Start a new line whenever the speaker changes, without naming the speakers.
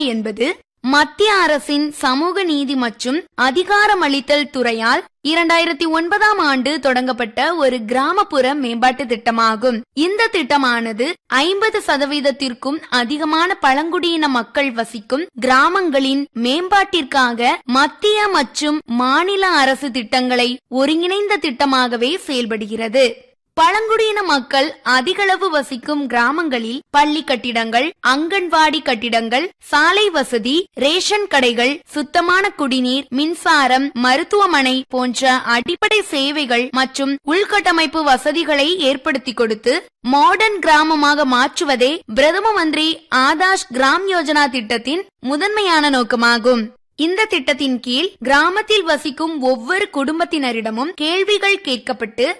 என்பது மத்திய அரசின் சமூக நீதி மற்றும் அதிகாரமளித்தல் துறையால் இரண்டாயிரத்தி ஒன்பதாம் ஆண்டு தொடங்கப்பட்ட ஒரு கிராமப்புற மேம்பாட்டு திட்டமாகும் இந்த திட்டமானது ஐம்பது சதவீதத்திற்கும் அதிகமான பழங்குடியின மக்கள் வசிக்கும் கிராமங்களின் மேம்பாட்டிற்காக மத்திய மற்றும் மாநில அரசு திட்டங்களை ஒருங்கிணைந்த திட்டமாகவே செயல்படுகிறது பழங்குடியின மக்கள் அதிகளவு வசிக்கும் கிராமங்களில் பள்ளி கட்டிடங்கள் அங்கன்வாடி கட்டிடங்கள் சாலை வசதி ரேஷன் கடைகள் சுத்தமான குடிநீர் மின்சாரம் மருத்துவமனை போன்ற அடிப்படை சேவைகள் மற்றும் உள்கட்டமைப்பு வசதிகளை ஏற்படுத்தி கொடுத்து மாடர்ன் கிராமமாக மாற்றுவதே பிரதம மந்திரி ஆதாஷ் கிராம் யோஜனா திட்டத்தின் முதன்மையான நோக்கமாகும் இந்த திட்டத்தின் கீழ் கிராமத்தில் வசிக்கும் ஒவ்வொரு குடும்பத்தினரிடமும் கேள்விகள் கேட்கப்பட்டு